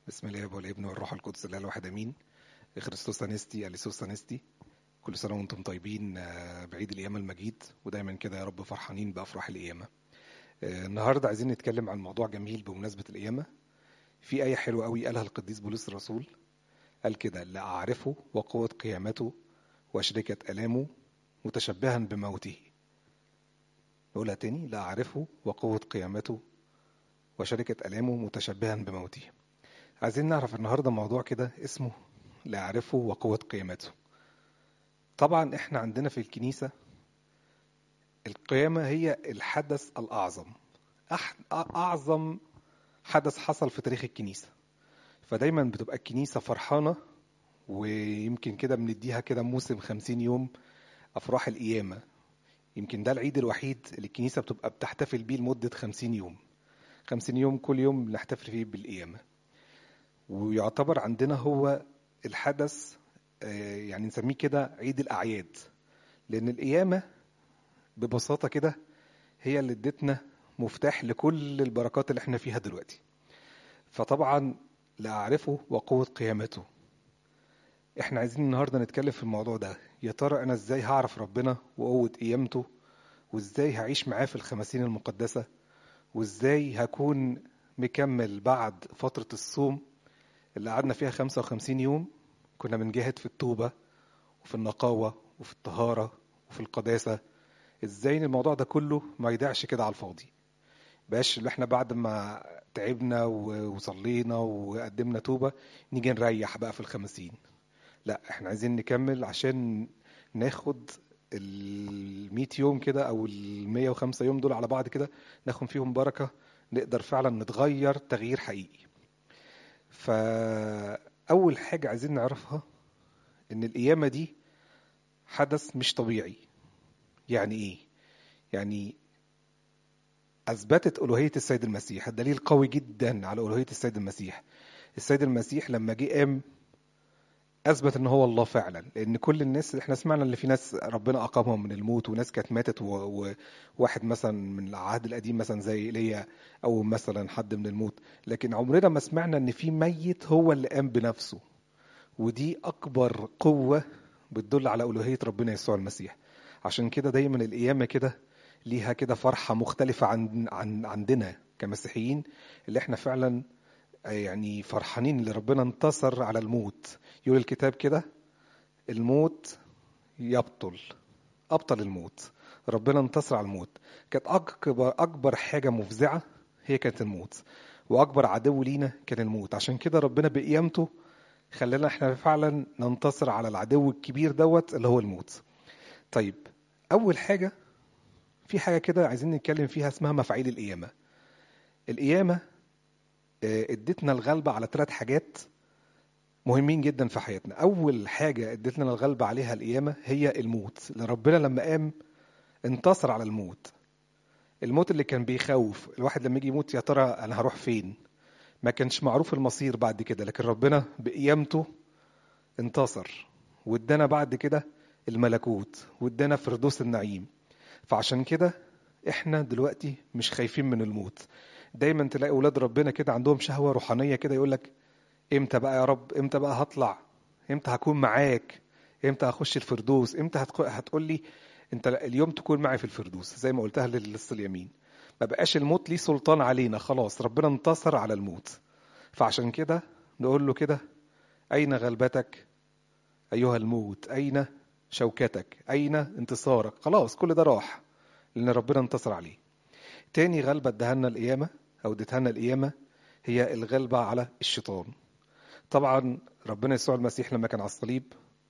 بسم الله والابن والروح القدس الله الواحد امين خريستوس انستي اليسوس انستي كل سنه وانتم طيبين آه، بعيد القيامه المجيد ودايما كده يا رب فرحانين بافراح القيامه آه، النهارده عايزين نتكلم عن موضوع جميل بمناسبه القيامه في ايه حلوه قوي قالها القديس بولس الرسول قال كده لا اعرفه وقوه قيامته وشركه الامه متشبها بموته نقولها تاني لا اعرفه وقوه قيامته وشركه الامه متشبها بموته عايزين نعرف النهارده موضوع كده اسمه لا أعرفه وقوة قيامته طبعا احنا عندنا في الكنيسة القيامة هي الحدث الأعظم أح- أعظم حدث حصل في تاريخ الكنيسة فدايما بتبقى الكنيسة فرحانة ويمكن كده بنديها كده موسم خمسين يوم أفراح القيامة يمكن ده العيد الوحيد اللي الكنيسة بتبقى بتحتفل بيه لمدة خمسين يوم خمسين يوم كل يوم بنحتفل فيه بالقيامة ويعتبر عندنا هو الحدث آه، يعني نسميه كده عيد الأعياد لأن القيامة ببساطة كده هي اللي ادتنا مفتاح لكل البركات اللي احنا فيها دلوقتي فطبعا لا أعرفه وقوة قيامته احنا عايزين النهاردة نتكلم في الموضوع ده يا ترى أنا ازاي هعرف ربنا وقوة قيامته وازاي هعيش معاه في الخمسين المقدسة وازاي هكون مكمل بعد فترة الصوم اللي قعدنا فيها 55 يوم كنا بنجاهد في التوبة وفي النقاوة وفي الطهارة وفي القداسة ازاي إن الموضوع ده كله ما يضيعش كده على الفاضي باش اللي احنا بعد ما تعبنا و- وصلينا وقدمنا توبة نيجي نريح بقى في الخمسين لا احنا عايزين نكمل عشان ناخد ال يوم كده او ال 105 يوم دول على بعض كده ناخد فيهم بركة نقدر فعلا نتغير تغيير حقيقي فأول حاجة عايزين نعرفها إن القيامة دي حدث مش طبيعي يعني إيه؟ يعني أثبتت ألوهية السيد المسيح الدليل قوي جدا على ألوهية السيد المسيح السيد المسيح لما جه قام أثبت إن هو الله فعلا لأن كل الناس إحنا سمعنا إن في ناس ربنا أقامهم من الموت وناس كانت ماتت و- وواحد مثلا من العهد القديم مثلا زي إيليا أو مثلا حد من الموت لكن عمرنا ما سمعنا إن في ميت هو اللي قام بنفسه ودي أكبر قوة بتدل على ألوهية ربنا يسوع المسيح عشان كده دايما القيامة كده ليها كده فرحة مختلفة عن عن عندنا كمسيحيين اللي احنا فعلا يعني فرحانين اللي ربنا انتصر على الموت يقول الكتاب كده الموت يبطل أبطل الموت ربنا انتصر على الموت كانت أكبر أكبر حاجة مفزعة هي كانت الموت وأكبر عدو لينا كان الموت عشان كده ربنا بقيامته خلانا احنا فعلا ننتصر على العدو الكبير دوت اللي هو الموت طيب أول حاجة في حاجة كده عايزين نتكلم فيها اسمها مفاعيل القيامة القيامة آه، ادتنا الغلبة على ثلاث حاجات مهمين جدا في حياتنا أول حاجة ادتنا الغلبة عليها القيامة هي الموت اللي ربنا لما قام انتصر على الموت الموت اللي كان بيخوف الواحد لما يجي يموت يا ترى أنا هروح فين ما كانش معروف المصير بعد كده لكن ربنا بقيامته انتصر وادانا بعد كده الملكوت وادانا فردوس النعيم فعشان كده احنا دلوقتي مش خايفين من الموت دايما تلاقي اولاد ربنا كده عندهم شهوة روحانية كده يقولك امتى بقى يا رب امتى بقى هطلع امتى هكون معاك امتى هخش الفردوس امتى هتق- هتقول لي انت اليوم تكون معي في الفردوس زي ما قلتها للص اليمين ما بقاش الموت ليه سلطان علينا خلاص ربنا انتصر على الموت فعشان كده نقول له كده اين غلبتك ايها الموت اين شوكتك اين انتصارك خلاص كل ده راح لان ربنا انتصر عليه تاني غلبة ادهنا القيامة او ادتها لنا القيامة هي الغلبة على الشيطان طبعا ربنا يسوع المسيح لما كان على الصليب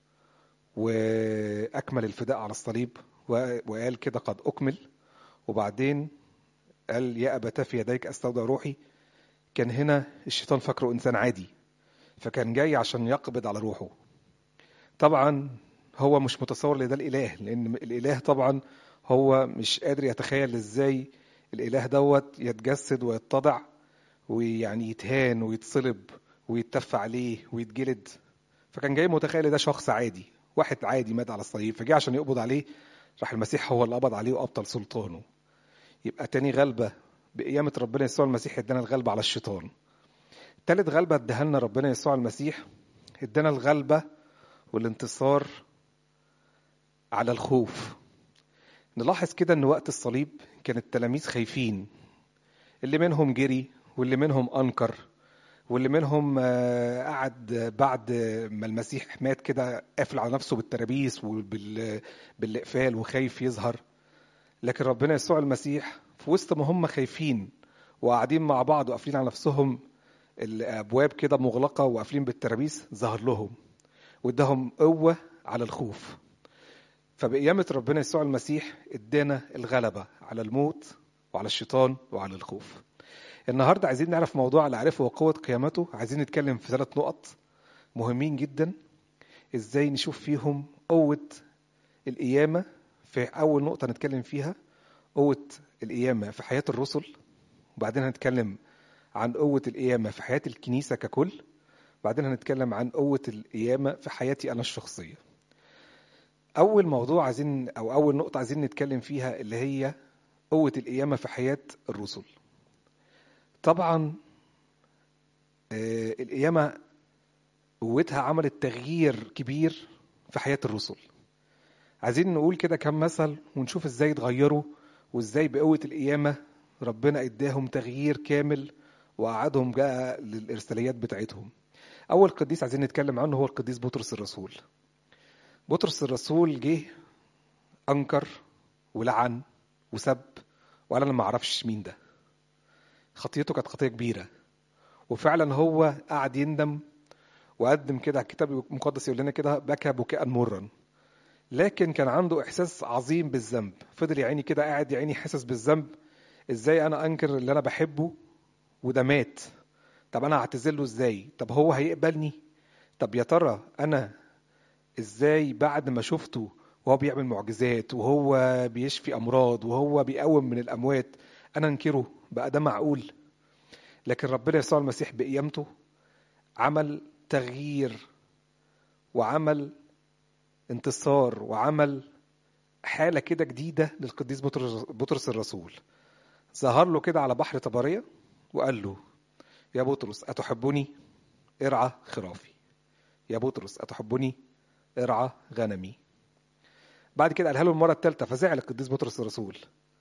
واكمل الفداء على الصليب و- وقال كده قد اكمل وبعدين قال يا ابت في يديك استودع روحي كان هنا الشيطان فاكره انسان عادي فكان جاي عشان يقبض على روحه طبعا هو مش متصور ان ده الاله لان الاله طبعا هو مش قادر يتخيل ازاي الاله دوت يتجسد ويتضع ويعني يتهان ويتصلب ويتف عليه ويتجلد فكان جاي متخيل ده شخص عادي واحد عادي مات على الصليب فجه عشان يقبض عليه راح المسيح هو اللي قبض عليه وابطل سلطانه يبقى تاني غلبة بقيامة ربنا يسوع المسيح ادانا الغلبة على الشيطان تالت غلبة اداها لنا ربنا يسوع المسيح ادانا الغلبة والانتصار على الخوف نلاحظ كده ان وقت الصليب كان التلاميذ خايفين اللي منهم جري واللي منهم انكر واللي منهم آه، قعد بعد ما المسيح مات كده قافل على نفسه بالترابيس وبالاقفال وخايف يظهر لكن ربنا يسوع المسيح في وسط ما هم خايفين وقاعدين مع بعض وقافلين على نفسهم الابواب كده مغلقه وقافلين بالترابيس ظهر لهم واداهم قوه على الخوف فبقيامة ربنا يسوع المسيح ادانا الغلبة على الموت وعلى الشيطان وعلى الخوف النهاردة عايزين نعرف موضوع اللي عرفه وقوة قيامته عايزين نتكلم في ثلاث نقط مهمين جدا ازاي نشوف فيهم قوة القيامة في أول نقطة نتكلم فيها قوة القيامة في حياة الرسل وبعدين هنتكلم عن قوة القيامة في حياة الكنيسة ككل بعدين هنتكلم عن قوة القيامة في حياتي أنا الشخصية أول موضوع عايزين أو أول نقطة عايزين نتكلم فيها اللي هي قوة القيامة في حياة الرسل طبعا آه، القيامة قوتها عملت تغيير كبير في حياة الرسل عايزين نقول كده كم مثل ونشوف ازاي اتغيروا وازاي بقوة القيامة ربنا اداهم تغيير كامل وقعدهم بقى للإرساليات بتاعتهم أول قديس عايزين نتكلم عنه هو القديس بطرس الرسول بطرس الرسول جه أنكر ولعن وسب وقال أنا ما أعرفش مين ده خطيته كانت خطية كبيرة وفعلا هو قعد يندم وقدم كده الكتاب المقدس يقول لنا كده بكى بكاء مرا لكن كان عنده احساس عظيم بالذنب فضل يا عيني كده قاعد يا عيني حاسس بالذنب ازاي انا انكر اللي انا بحبه وده مات طب انا هعتذر له ازاي طب هو هيقبلني طب يا ترى انا ازاي بعد ما شفته وهو بيعمل معجزات وهو بيشفي امراض وهو بيقوم من الاموات انا انكره بقى ده معقول لكن ربنا يسوع المسيح بقيامته عمل تغيير وعمل انتصار وعمل حالة كده جديدة للقديس بطرس, بطرس الرسول ظهر له كده على بحر طبرية وقال له يا بطرس أتحبني ارعى خرافي يا بطرس أتحبني ارعى غنمي بعد كده قالها له المرة الثالثة فزعل القديس بطرس الرسول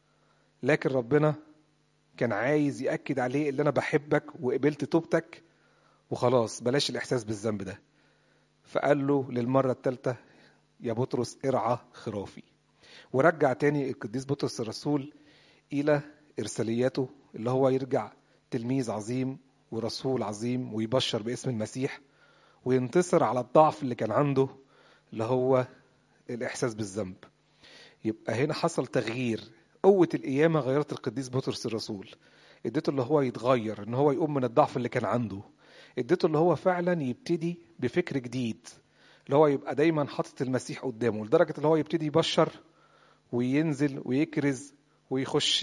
لكن ربنا كان عايز يأكد عليه اللي أنا بحبك وقبلت توبتك وخلاص بلاش الإحساس بالذنب ده فقال له للمرة الثالثة يا بطرس ارعى خرافي ورجع تاني القديس بطرس الرسول إلى إرساليته اللي هو يرجع تلميذ عظيم ورسول عظيم ويبشر باسم المسيح وينتصر على الضعف اللي كان عنده اللي هو الإحساس بالذنب يبقى هنا حصل تغيير قوة القيامة غيرت القديس بطرس الرسول اديته اللي هو يتغير ان هو يقوم من الضعف اللي كان عنده اديته اللي هو فعلا يبتدي بفكر جديد اللي هو يبقى دايما حاطط المسيح قدامه لدرجة اللي هو يبتدي يبشر وينزل ويكرز ويخش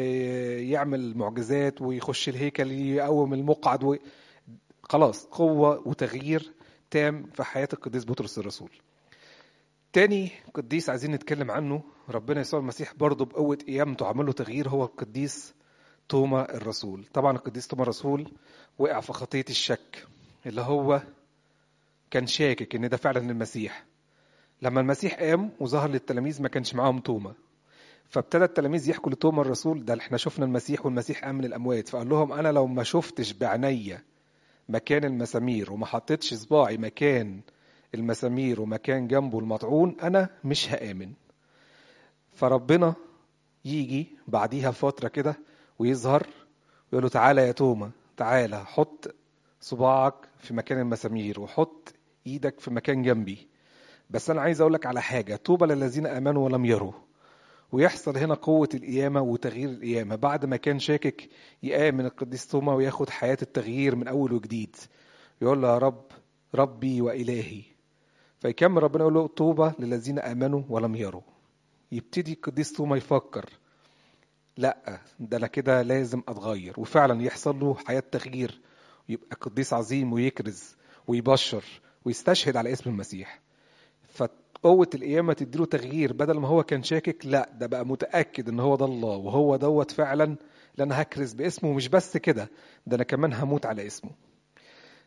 يعمل معجزات ويخش الهيكل يقوم المقعد و... خلاص قوة وتغيير تام في حياة القديس بطرس الرسول تاني قديس عايزين نتكلم عنه ربنا يسوع المسيح برضه بقوة قيامته عمل له تغيير هو القديس توما الرسول طبعا القديس توما الرسول وقع في خطية الشك اللي هو كان شاكك ان ده فعلا المسيح لما المسيح قام وظهر للتلاميذ ما كانش معاهم توما فابتدى التلاميذ يحكوا لتوما الرسول ده احنا شفنا المسيح والمسيح قام من الاموات فقال لهم انا لو ما شفتش بعينيا مكان المسامير وما حطيتش صباعي مكان المسامير ومكان جنبه المطعون انا مش هامن فربنا يجي بعديها فتره كده ويظهر ويقول له تعالى يا توما تعالى حط صباعك في مكان المسامير وحط ايدك في مكان جنبي بس انا عايز اقول لك على حاجه طوبى للذين امنوا ولم يروا ويحصل هنا قوة القيامة وتغيير القيامة بعد ما كان شاكك يآمن القديس توما وياخد حياة التغيير من أول وجديد يقول له يا رب ربي وإلهي فيكمل ربنا يقول له طوبى للذين آمنوا ولم يروا يبتدي القديس توما يفكر لا ده أنا كده لازم أتغير وفعلا يحصل له حياة تغيير ويبقى قديس عظيم ويكرز ويبشر ويستشهد على اسم المسيح فقوة القيامة تديله تغيير بدل ما هو كان شاكك لا ده بقى متأكد ان هو ده الله وهو دوت فعلا اللي انا هكرز باسمه ومش بس كده ده انا كمان هموت على اسمه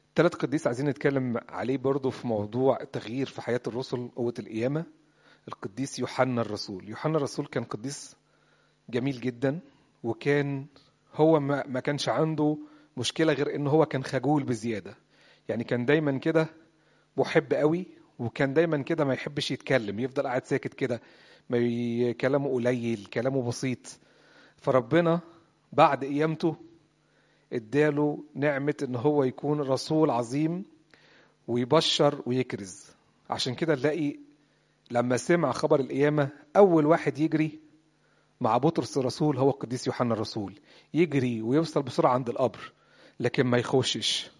ثلاث قديس عايزين نتكلم عليه برضو في موضوع التغيير في حياة الرسل قوة القيامة القديس يوحنا الرسول يوحنا الرسول كان قديس جميل جدا وكان هو ما, ما كانش عنده مشكلة غير ان هو كان خجول بزيادة يعني كان دايما كده محب قوي وكان دايما كده ما يحبش يتكلم يفضل قاعد ساكت كده ما ي- كلامه قليل كلامه بسيط فربنا بعد قيامته اداله نعمة ان هو يكون رسول عظيم ويبشر ويكرز عشان كده نلاقي لما سمع خبر القيامة أول واحد يجري مع بطرس الرسول هو القديس يوحنا الرسول يجري ويوصل بسرعة عند القبر لكن ما يخشش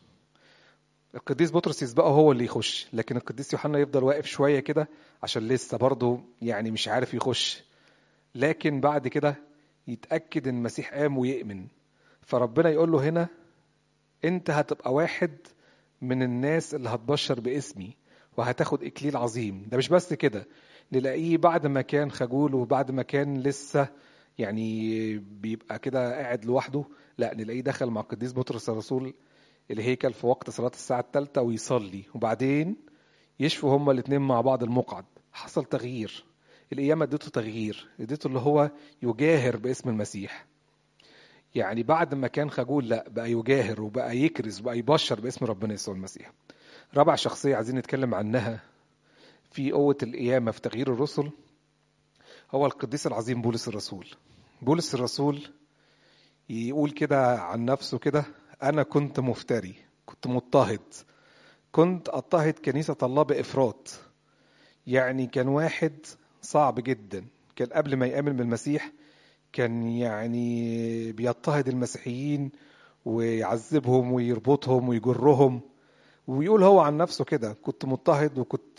القديس بطرس يسبقه هو اللي يخش لكن القديس يوحنا يفضل واقف شوية كده عشان لسه برضه يعني مش عارف يخش لكن بعد كده يتأكد ان المسيح قام ويؤمن فربنا يقول له هنا انت هتبقى واحد من الناس اللي هتبشر باسمي وهتاخد اكليل عظيم ده مش بس كده نلاقيه بعد ما كان خجول وبعد ما كان لسه يعني بيبقى كده قاعد لوحده لا نلاقيه دخل مع القديس بطرس الرسول الهيكل في وقت صلاة الساعة الثالثة ويصلي وبعدين يشفوا هما الاثنين مع بعض المقعد حصل تغيير القيامة اديته تغيير اديته اللي هو يجاهر باسم المسيح يعني بعد ما كان خجول لا بقى يجاهر وبقى يكرز وبقى يبشر باسم ربنا يسوع المسيح رابع شخصية عايزين نتكلم عنها في قوة القيامة في تغيير الرسل هو القديس العظيم بولس الرسول بولس الرسول يقول كده عن نفسه كده أنا كنت مفتري كنت مضطهد كنت أضطهد كنيسة الله بإفراط يعني كان واحد صعب جدا كان قبل ما يآمن بالمسيح كان يعني بيضطهد المسيحيين ويعذبهم ويربطهم ويجرهم ويقول هو عن نفسه كده كنت مضطهد وكنت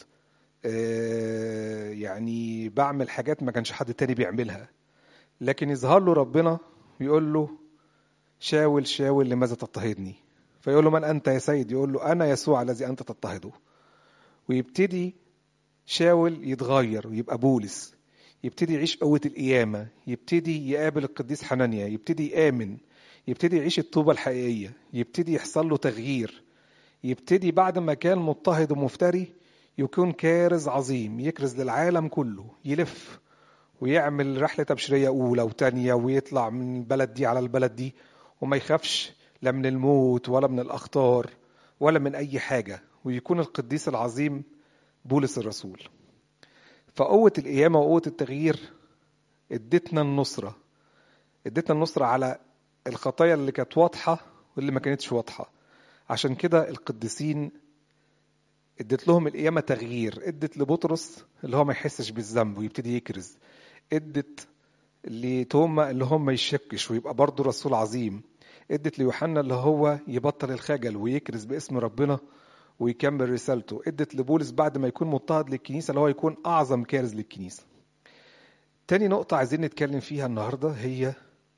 آه، يعني بعمل حاجات ما كانش حد تاني بيعملها لكن يظهر له ربنا ويقول له شاول شاول لماذا تضطهدني فيقول له من أنت يا سيد يقول له أنا يسوع الذي أنت تضطهده ويبتدي شاول يتغير ويبقى بولس يبتدي يعيش قوة القيامة يبتدي يقابل القديس حنانيا يبتدي يآمن يبتدي يعيش الطوبة الحقيقية يبتدي يحصل له تغيير يبتدي بعد ما كان مضطهد ومفتري يكون كارز عظيم يكرز للعالم كله يلف ويعمل رحلة تبشيرية أولى وتانية ويطلع من البلد دي على البلد دي وما يخافش لا من الموت ولا من الأخطار ولا من أي حاجة ويكون القديس العظيم بولس الرسول فقوة القيامة وقوة التغيير ادتنا النصرة ادتنا النصرة على الخطايا اللي كانت واضحة واللي ما كانتش واضحة عشان كده القديسين ادت لهم القيامة تغيير ادت لبطرس اللي هو ما يحسش بالذنب ويبتدي يكرز ادت لتوما اللي هو ما يشكش ويبقى برضه رسول عظيم ادت ليوحنا اللي هو يبطل الخجل ويكرز باسم ربنا ويكمل رسالته ادت لبولس بعد ما يكون مضطهد للكنيسة اللي هو يكون أعظم كارز للكنيسة تاني نقطة عايزين نتكلم فيها النهاردة هي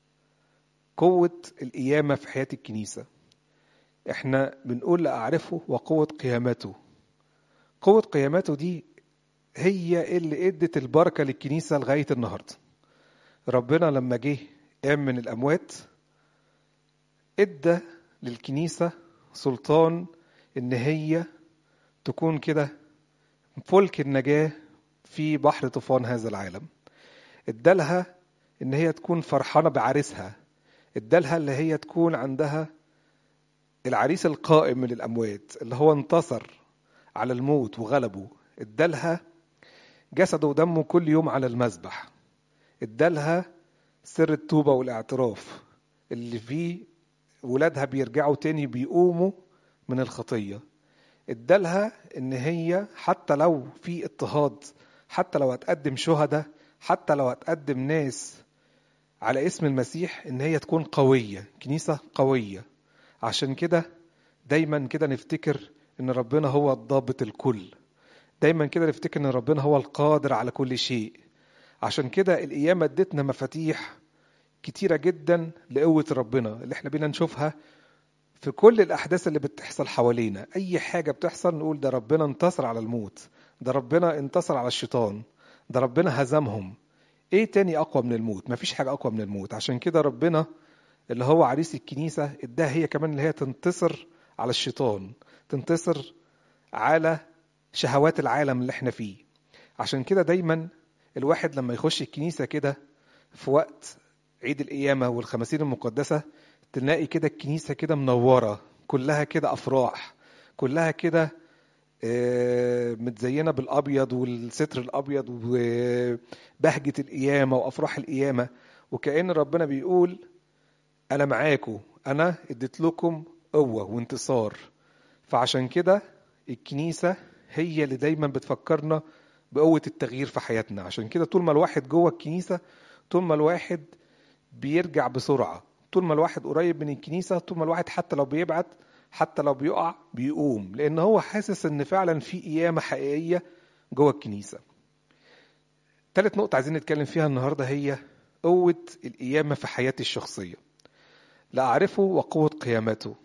قوة القيامة في حياة الكنيسة احنا بنقول لأعرفه وقوة قيامته قوة قيامته دي هي اللي ادت البركة للكنيسة لغاية النهاردة ربنا لما جه قام من الأموات ادى للكنيسة سلطان ان هي تكون كده فلك النجاة في بحر طوفان هذا العالم ادالها ان هي تكون فرحانة بعريسها ادالها اللي هي تكون عندها العريس القائم من الأموات اللي هو انتصر على الموت وغلبه ادالها جسده ودمه كل يوم على المذبح ادالها سر التوبة والاعتراف اللي فيه ولادها بيرجعوا تاني بيقوموا من الخطية ادالها ان هي حتى لو في اضطهاد حتى لو هتقدم شهداء حتى لو هتقدم ناس على اسم المسيح ان هي تكون قوية كنيسة قوية عشان كده دايما كده نفتكر ان ربنا هو الضابط الكل دايما كده نفتكر ان ربنا هو القادر على كل شيء عشان كده القيامة ادتنا مفاتيح كتيرة جدا لقوة ربنا اللي احنا بينا نشوفها في كل الأحداث اللي بتحصل حوالينا أي حاجة بتحصل نقول ده ربنا انتصر على الموت ده ربنا انتصر على الشيطان ده ربنا هزمهم ايه تاني أقوى من الموت مفيش حاجة أقوى من الموت عشان كده ربنا اللي هو عريس الكنيسة اداها هي كمان اللي هي تنتصر على الشيطان تنتصر على شهوات العالم اللي احنا فيه عشان كده دايما الواحد لما يخش الكنيسة كده في وقت عيد القيامة والخمسين المقدسة تلاقي كده الكنيسة كده منورة كلها كده أفراح كلها كده آه، متزينة بالأبيض والستر الأبيض وبهجة القيامة وأفراح القيامة وكأن ربنا بيقول أنا معاكم أنا اديت لكم قوة وانتصار فعشان كده الكنيسة هي اللي دايما بتفكرنا بقوة التغيير في حياتنا عشان كده طول ما الواحد جوه الكنيسة طول ما الواحد بيرجع بسرعة طول ما الواحد قريب من الكنيسة طول ما الواحد حتى لو بيبعد حتى لو بيقع بيقوم لأن هو حاسس إن فعلا في قيامة حقيقية جوه الكنيسة تالت نقطة عايزين نتكلم فيها النهاردة هي قوة القيامة في حياتي الشخصية لا أعرفه وقوة قيامته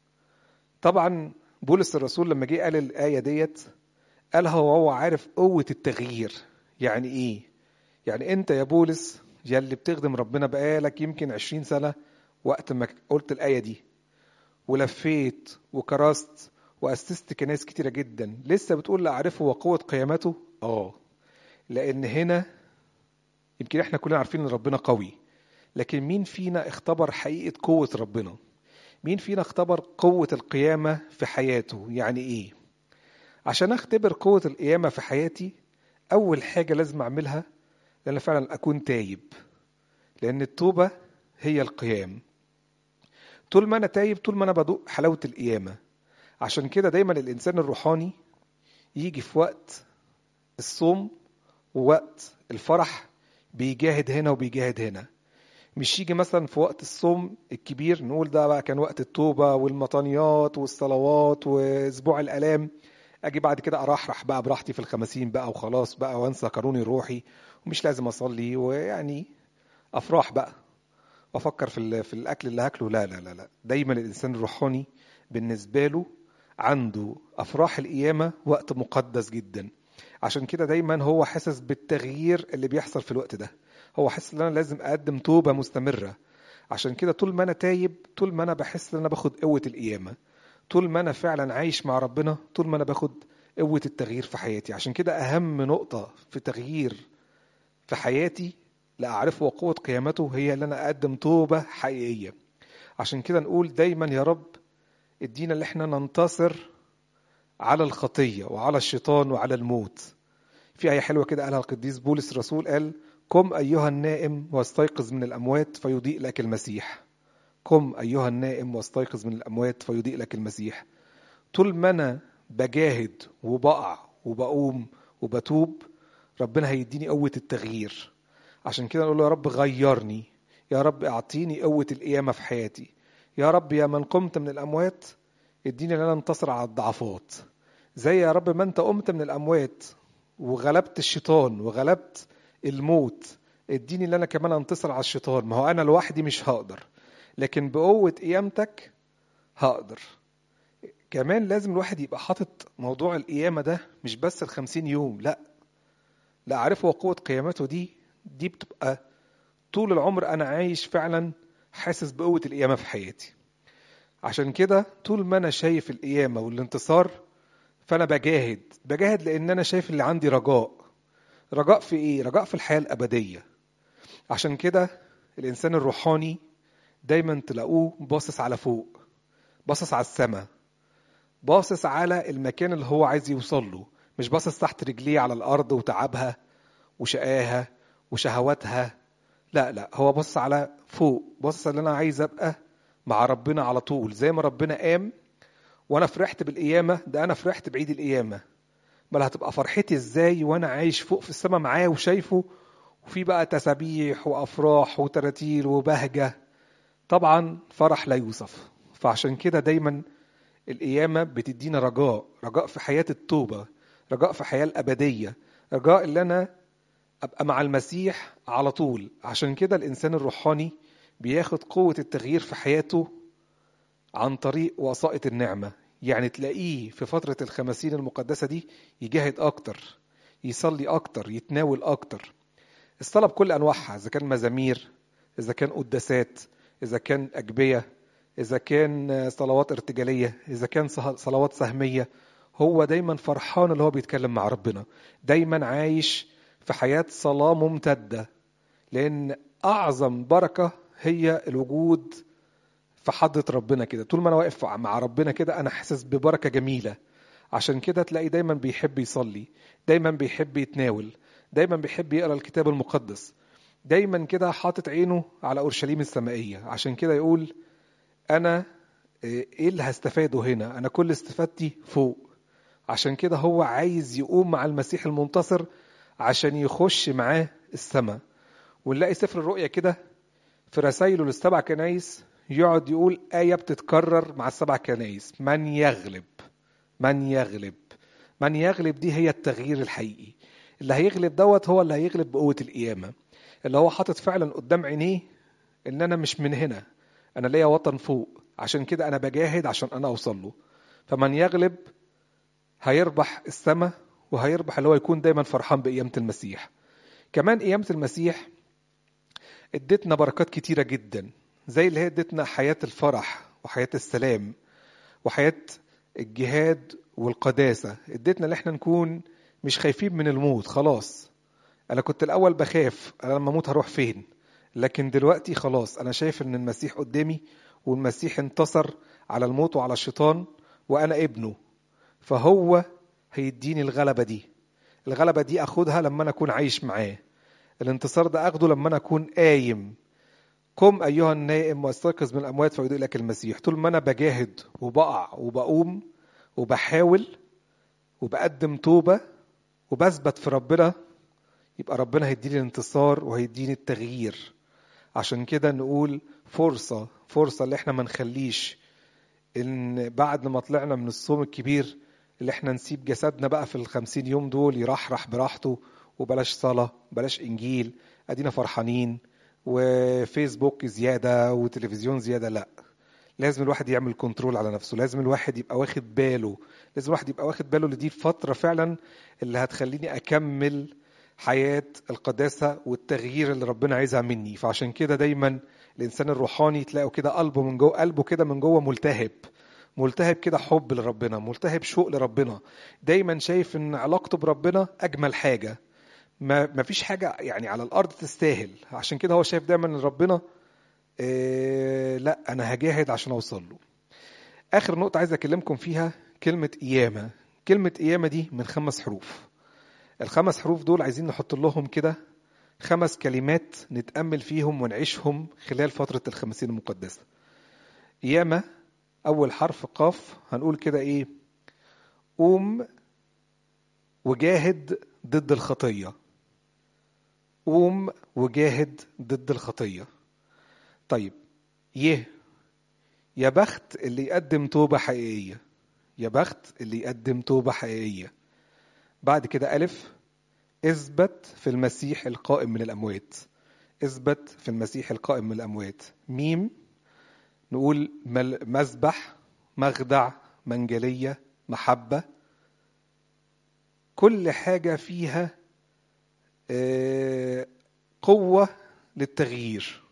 طبعا بولس الرسول لما جه قال الآية ديت قالها وهو عارف قوة التغيير يعني إيه؟ يعني أنت يا بولس يا اللي بتخدم ربنا بقالك يمكن عشرين سنة وقت ما قلت الآية دي ولفيت وكرست وأسست كنايس كتيرة جدا لسه بتقول لا أعرفه وقوة قيامته آه لأن هنا يمكن احنا كلنا عارفين ان ربنا قوي لكن مين فينا اختبر حقيقة قوة ربنا مين فينا اختبر قوة القيامة في حياته يعني ايه عشان اختبر قوة القيامة في حياتي اول حاجة لازم اعملها لان فعلا اكون تايب لان التوبة هي القيام طول ما انا تايب طول ما انا بدوق حلاوة القيامة عشان كده دايما الانسان الروحاني يجي في وقت الصوم ووقت الفرح بيجاهد هنا وبيجاهد هنا مش يجي مثلا في وقت الصوم الكبير نقول ده بقى كان وقت التوبة والمطانيات والصلوات واسبوع الالام اجي بعد كده ارحرح بقى براحتي في الخمسين بقى وخلاص بقى وانسى قانوني الروحي ومش لازم اصلي ويعني افراح بقى وافكر في ال- في الاكل اللي هاكله لا لا لا لا دايما الانسان الروحاني بالنسبه له عنده افراح القيامه وقت مقدس جدا عشان كده دايما هو حاسس بالتغيير اللي بيحصل في الوقت ده هو حاسس ان انا لازم اقدم توبه مستمره عشان كده طول ما انا تايب طول ما انا بحس ان انا باخد قوه القيامه طول ما انا فعلا عايش مع ربنا طول ما انا باخد قوه التغيير في حياتي عشان كده اهم نقطه في تغيير في حياتي لا اعرفه وقوه قيامته هي ان انا اقدم توبه حقيقيه عشان كده نقول دايما يا رب ادينا اللي احنا ننتصر على الخطيه وعلى الشيطان وعلى الموت في آية حلوة كده قالها القديس بولس الرسول قال قم أيها النائم واستيقظ من الأموات فيضيء لك المسيح قم أيها النائم واستيقظ من الأموات فيضيء لك المسيح طول ما أنا بجاهد وبقع وبقوم وبتوب ربنا هيديني قوة التغيير عشان كده نقول له يا رب غيرني يا رب اعطيني قوة القيامة في حياتي يا رب يا من قمت من الأموات اديني ان انا انتصر على الضعفات زي يا رب ما انت قمت من الأموات وغلبت الشيطان وغلبت الموت اديني ان انا كمان انتصر على الشيطان ما هو انا لوحدي مش هقدر لكن بقوة قيامتك هقدر كمان لازم الواحد يبقى حاطط موضوع القيامة ده مش بس الخمسين يوم لا لا عارف هو قوة قيامته دي دي بتبقى طول العمر انا عايش فعلا حاسس بقوة القيامة في حياتي عشان كده طول ما انا شايف القيامة والانتصار فانا بجاهد بجاهد لان انا شايف اللي عندي رجاء رجاء في ايه رجاء في الحياة الابدية عشان كده الانسان الروحاني دايما تلاقوه باصص على فوق باصص على السماء باصص على المكان اللي هو عايز يوصل له مش باصص تحت رجليه على الارض وتعبها وشقاها وشهواتها لا لا هو باصص على فوق باصص ان انا عايز ابقى مع ربنا على طول زي ما ربنا قام وانا فرحت بالقيامه ده انا فرحت بعيد القيامه امال هتبقى فرحتي ازاي وانا عايش فوق في السماء معاه وشايفه وفي بقى تسابيح وافراح وتراتيل وبهجه طبعا فرح لا يوصف فعشان كده دايما القيامه بتدينا رجاء رجاء في حياه التوبه رجاء في حياه الابديه رجاء اللي انا ابقى مع المسيح على طول عشان كده الانسان الروحاني بياخد قوه التغيير في حياته عن طريق وسائط النعمه يعني تلاقيه في فتره الخمسين المقدسه دي يجاهد اكتر يصلي اكتر يتناول اكتر الصلاه بكل انواعها اذا كان مزامير اذا كان قداسات اذا كان اجبيه إذا كان صلوات ارتجالية إذا كان صلوات سهمية هو دايما فرحان اللي هو بيتكلم مع ربنا دايما عايش في حياة صلاة ممتدة لأن أعظم بركة هي الوجود في حضرة ربنا كده طول ما أنا واقف مع ربنا كده أنا حاسس ببركة جميلة عشان كده تلاقي دايما بيحب يصلي دايما بيحب يتناول دايما بيحب يقرا الكتاب المقدس دايما كده حاطط عينه على اورشليم السمائيه عشان كده يقول انا ايه اللي هستفاده هنا انا كل استفادتي فوق عشان كده هو عايز يقوم مع المسيح المنتصر عشان يخش معاه السماء ونلاقي سفر الرؤيا كده في رسائله للسبع كنايس يقعد يقول آية بتتكرر مع السبع كنايس من يغلب من يغلب من يغلب دي هي التغيير الحقيقي اللي هيغلب دوت هو اللي هيغلب بقوة القيامة اللي هو حاطط فعلا قدام عينيه ان انا مش من هنا انا ليا وطن فوق عشان كده انا بجاهد عشان انا اوصل له فمن يغلب هيربح السماء وهيربح اللي هو يكون دايما فرحان بقيامة المسيح كمان قيامة المسيح ادتنا بركات كتيرة جدا زي اللي هي ادتنا حياة الفرح وحياة السلام وحياة الجهاد والقداسة ادتنا ان احنا نكون مش خايفين من الموت خلاص انا كنت الاول بخاف انا لما اموت هروح فين لكن دلوقتي خلاص انا شايف ان المسيح قدامي والمسيح انتصر على الموت وعلى الشيطان وانا ابنه فهو هيديني الغلبة دي الغلبة دي اخدها لما انا اكون عايش معاه الانتصار ده اخده لما انا اكون قايم قم ايها النائم واستيقظ من الاموات فيضيء لك المسيح طول ما انا بجاهد وبقع وبقوم وبحاول وبقدم توبة وبثبت في ربنا يبقى ربنا هيديني الانتصار وهيديني التغيير عشان كده نقول فرصة فرصة اللي احنا ما نخليش ان بعد ما طلعنا من الصوم الكبير اللي احنا نسيب جسدنا بقى في الخمسين يوم دول يرحرح براحته وبلاش صلاة بلاش انجيل ادينا فرحانين وفيسبوك زيادة وتلفزيون زيادة لا لازم الواحد يعمل كنترول على نفسه لازم الواحد يبقى واخد باله لازم الواحد يبقى واخد باله ان دي الفترة فعلا اللي هتخليني اكمل حياة القداسة والتغيير اللي ربنا عايزها مني فعشان كده دايما الانسان الروحاني تلاقوا كده قلبه من جوه قلبه كده من جوه ملتهب ملتهب كده حب لربنا ملتهب شوق لربنا دايما شايف ان علاقته بربنا اجمل حاجة ما ما فيش حاجة يعني على الارض تستاهل عشان كده هو شايف دايما ان ربنا إيه لا انا هجاهد عشان اوصل له اخر نقطة عايز اكلمكم فيها كلمة قيامة كلمة قيامة دي من خمس حروف الخمس حروف دول عايزين نحط لهم كده خمس كلمات نتأمل فيهم ونعيشهم خلال فترة الخمسين المقدسة قيامة أول حرف قاف هنقول كده إيه قوم وجاهد ضد الخطية قوم وجاهد ضد الخطية طيب يه يا بخت اللي يقدم توبة حقيقية يا بخت اللي يقدم توبة حقيقية بعد كده ألف اثبت في المسيح القائم من الأموات اثبت في المسيح القائم من الأموات ميم نقول مذبح مخدع منجلية محبة كل حاجة فيها قوة للتغيير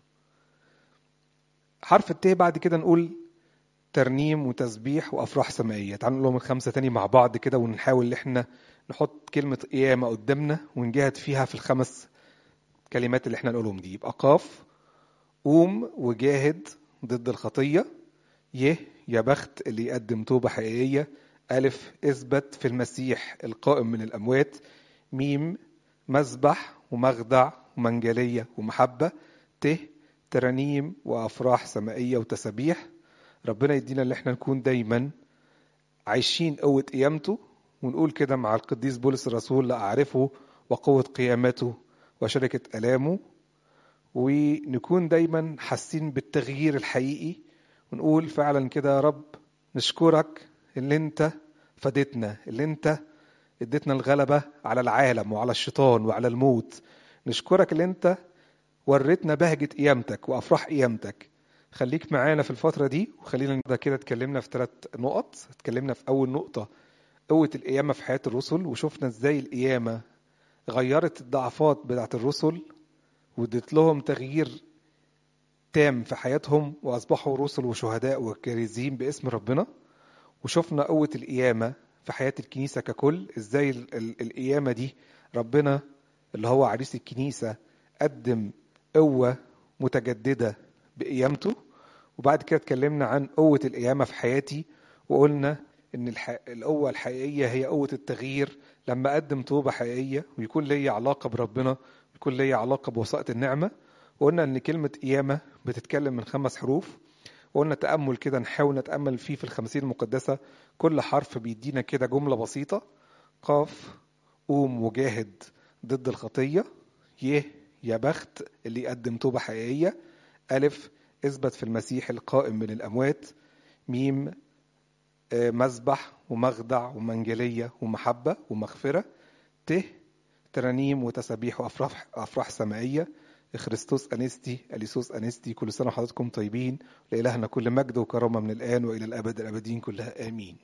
حرف الت بعد كده نقول ترنيم وتسبيح وافراح سمائيه تعالوا نقول لهم الخمسه تاني مع بعض كده ونحاول ان احنا نحط كلمه قيامه قدامنا ونجاهد فيها في الخمس كلمات اللي احنا نقولهم دي يبقى قاف قوم وجاهد ضد الخطيه يه يا بخت اللي يقدم توبه حقيقيه الف اثبت في المسيح القائم من الاموات ميم مذبح ومخدع ومنجليه ومحبه ت ترانيم وافراح سمائيه وتسابيح ربنا يدينا اللي احنا نكون دايما عايشين قوة قيامته ونقول كده مع القديس بولس الرسول لا أعرفه وقوة قيامته وشركة ألامه ونكون دايما حاسين بالتغيير الحقيقي ونقول فعلا كده يا رب نشكرك اللي انت فدتنا اللي انت اديتنا الغلبة على العالم وعلى الشيطان وعلى الموت نشكرك اللي انت وريتنا بهجة قيامتك وأفراح قيامتك خليك معانا في الفترة دي وخلينا كده اتكلمنا في ثلاث نقط اتكلمنا في أول نقطة قوة القيامة في حياة الرسل وشفنا ازاي القيامة غيرت الضعفات بتاعة الرسل وادت لهم تغيير تام في حياتهم وأصبحوا رسل وشهداء وكارزين باسم ربنا وشفنا قوة القيامة في حياة الكنيسة ككل ازاي ال- ال- القيامة دي ربنا اللي هو عريس الكنيسة قدم قوة متجددة بقيامته وبعد كده اتكلمنا عن قوة القيامة في حياتي وقلنا ان الح... القوة الحقيقية هي قوة التغيير لما اقدم توبة حقيقية ويكون لي علاقة بربنا ويكون لي علاقة بوسائط النعمة وقلنا ان كلمة قيامة بتتكلم من خمس حروف وقلنا تأمل كده نحاول نتأمل فيه في الخمسين المقدسة كل حرف بيدينا كده جملة بسيطة قاف قوم وجاهد ضد الخطية يه يا بخت اللي يقدم توبة حقيقية ألف اثبت في المسيح القائم من الأموات ميم آه، مذبح ومخدع ومنجلية ومحبة ومغفرة ت ترانيم وتسابيح وأفراح أفراح سمائية خريستوس أنستي أليسوس أنستي كل سنة وحضراتكم طيبين لإلهنا كل مجد وكرامة من الآن وإلى الأبد الأبدين كلها آمين